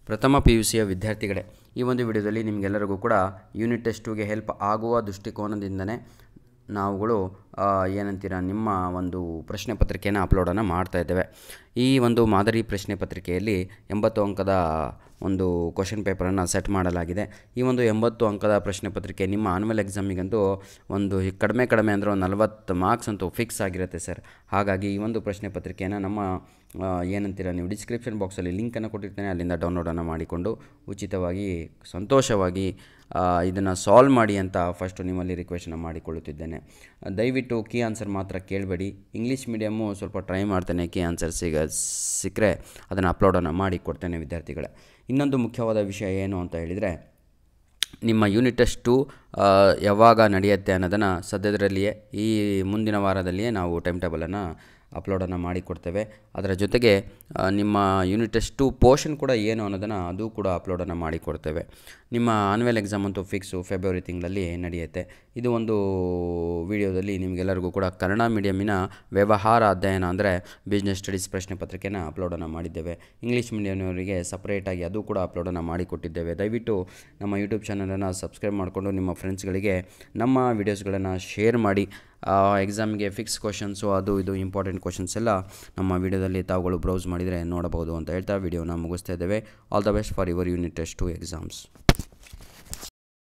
ಪ್ರಥಮ P U ಸಿಯ ವಿದ್ಯಾರ್ಥಿಗಳೇ ಈ ಒಂದು ವಿಡಿಯೋದಲ್ಲಿ ನಿಮಗೆಲ್ಲರಿಗೂ ಕೂಡ ಯೂನಿಟ್ ಟೆಸ್ಟುಗೆ ಹೆಲ್ಪ್ ಆಗುವ ದೃಷ್ಟಿಕೋನದಿಂದನೇ ನಾವುಗಳು ಆ, ಏನಂತೀರ ನಿಮ್ಮ ಒಂದು ಪ್ರಶ್ನೆ ಪತ್ರಿಕೆಯನ್ನು ಅಪ್ಲೋಡನ್ನು ಮಾಡ್ತಾ ಇದ್ದೇವೆ ಈ ಒಂದು ಮಾದರಿ ಪ್ರಶ್ನೆ ಪತ್ರಿಕೆಯಲ್ಲಿ ಎಂಬತ್ತು ಅಂಕದ ಒಂದು ಕ್ವಶನ್ ಪೇಪರನ್ನು ಸೆಟ್ ಮಾಡಲಾಗಿದೆ ಈ ಒಂದು ಎಂಬತ್ತು ಅಂಕದ ಪ್ರಶ್ನೆ ಪತ್ರಿಕೆ ನಿಮ್ಮ ಆನ್ಯುವಲ್ ಎಕ್ಸಾಮಿಗಂತೂ ಒಂದು ಕಡಿಮೆ ಕಡಿಮೆ ಅಂದರೆ ಒಂದು ನಲವತ್ತು ಮಾರ್ಕ್ಸ್ ಅಂತೂ ಫಿಕ್ಸ್ ಆಗಿರುತ್ತೆ ಸರ್ ಹಾಗಾಗಿ ಈ ಒಂದು ಪ್ರಶ್ನೆ ಪತ್ರಿಕೆಯನ್ನು ನಮ್ಮ ಆ, ಏನಂತೀರ ನೀವು ಡಿಸ್ಕ್ರಿಪ್ಷನ್ ಬಾಕ್ಸಲ್ಲಿ ಲಿಂಕನ್ನು ಕೊಟ್ಟಿರ್ತೇನೆ ಅಲ್ಲಿಂದ ಡೌನ್ಲೋಡನ್ನು ಮಾಡಿಕೊಂಡು ಉಚಿತವಾಗಿ ಸಂತೋಷವಾಗಿ ಇದನ್ನು ಸಾಲ್ವ್ ಮಾಡಿ ಅಂತ ಫಸ್ಟು ನಿಮ್ಮಲ್ಲಿ ರಿಕ್ವೆಸ್ಟನ್ನು ಮಾಡಿಕೊಳ್ಳುತ್ತಿದ್ದೇನೆ ದಯವಿಟ್ಟು ಕೀ ಆನ್ಸರ್ ಮಾತ್ರ ಕೇಳಬೇಡಿ ಇಂಗ್ಲೀಷ್ ಮೀಡಿಯಮ್ಮು ಸ್ವಲ್ಪ ಟ್ರೈ ಮಾಡ್ತೇನೆ ಕೀ ಆನ್ಸರ್ ಸಿಗ ಸಿಕ್ಕರೆ ಅದನ್ನು ಅಪ್ಲೋಡನ್ನು ಮಾಡಿ ಕೊಡ್ತೇನೆ ವಿದ್ಯಾರ್ಥಿಗಳೇ ಇನ್ನೊಂದು ಮುಖ್ಯವಾದ ವಿಷಯ ಏನು ಅಂತ ಹೇಳಿದರೆ ನಿಮ್ಮ ಯೂನಿಟ್ ಟೆಸ್ಟು ಆ, ಯಾವಾಗ ನಡೆಯುತ್ತೆ ಅನ್ನೋದನ್ನು ಸದ್ಯದರಲ್ಲಿಯೇ ಈ ಮುಂದಿನ ವಾರದಲ್ಲಿಯೇ ನಾವು ಟೈಮ್ ಟೇಬಲನ್ನು ಅಪ್ಲೋಡನ್ನು ಮಾಡಿಕೊಡ್ತೇವೆ ಅದರ ಜೊತೆಗೆ ಆ, ನಿಮ್ಮ ಯೂನಿಟ್ ಟೆಸ್ಟು ಪೋರ್ಷನ್ ಕೂಡ ಏನು ಅನ್ನೋದನ್ನು ಅದು ಕೂಡ ಅಪ್ಲೋಡನ್ನು ಮಾಡಿಕೊಡ್ತೇವೆ ನಿಮ್ಮ ಆನ್ಯುವಲ್ ಎಕ್ಸಾಮ್ ಅಂತೂ ಫಿಕ್ಸು ಫೆಬ್ರವರಿ ತಿಂಗಳಲ್ಲಿ ನಡೆಯುತ್ತೆ ಇದು ಒಂದು ವಿಡಿಯೋದಲ್ಲಿ ನಿಮಗೆಲ್ಲರಿಗೂ ಕೂಡ ಕನ್ನಡ ಮೀಡಿಯಮಿನ ವ್ಯವಹಾರ ಅಧ್ಯಯನ ಅಂದರೆ ಬಿಸ್ನೆಸ್ ಸ್ಟಡೀಸ್ ಪ್ರಶ್ನೆ ಪತ್ರಿಕೆನ ಅಪ್ಲೋಡನ್ನು ಮಾಡಿದ್ದೇವೆ ಇಂಗ್ಲೀಷ್ ಮೀಡಿಯಂನವರಿಗೆ ಸಪ್ರೇಟಾಗಿ ಅದು ಕೂಡ ಅಪ್ಲೋಡನ್ನು ಮಾಡಿಕೊಟ್ಟಿದ್ದೇವೆ ದಯವಿಟ್ಟು ನಮ್ಮ ಯೂಟ್ಯೂಬ್ ಚಾನಲನ್ನು ಸಬ್ಸ್ಕ್ರೈಬ್ ಮಾಡಿಕೊಂಡು ನಿಮ್ಮ ಫ್ರೆಂಡ್ಸ್ಗಳಿಗೆ ನಮ್ಮ ವೀಡಿಯೋಸ್ಗಳನ್ನು ಶೇರ್ ಮಾಡಿ ಎಕ್ಸಾಮ್ಗೆ ಫಿಕ್ಸ್ ಕ್ವಶನ್ಸು ಅದು ಇದು ಇಂಪಾರ್ಟೆಂಟ್ ಕ್ವಶನ್ಸ್ ಎಲ್ಲ ನಮ್ಮ ವಿಡಿಯೋದಲ್ಲಿ ತಾವುಗಳು ಬ್ರೌಸ್ ಮಾಡಿದರೆ ನೋಡಬಹುದು ಅಂತ ಹೇಳ್ತಾ ವಿಡಿಯೋನ ಮುಗಿಸ್ತಾ ಇದ್ದೇವೆ all the best for your unit test to exams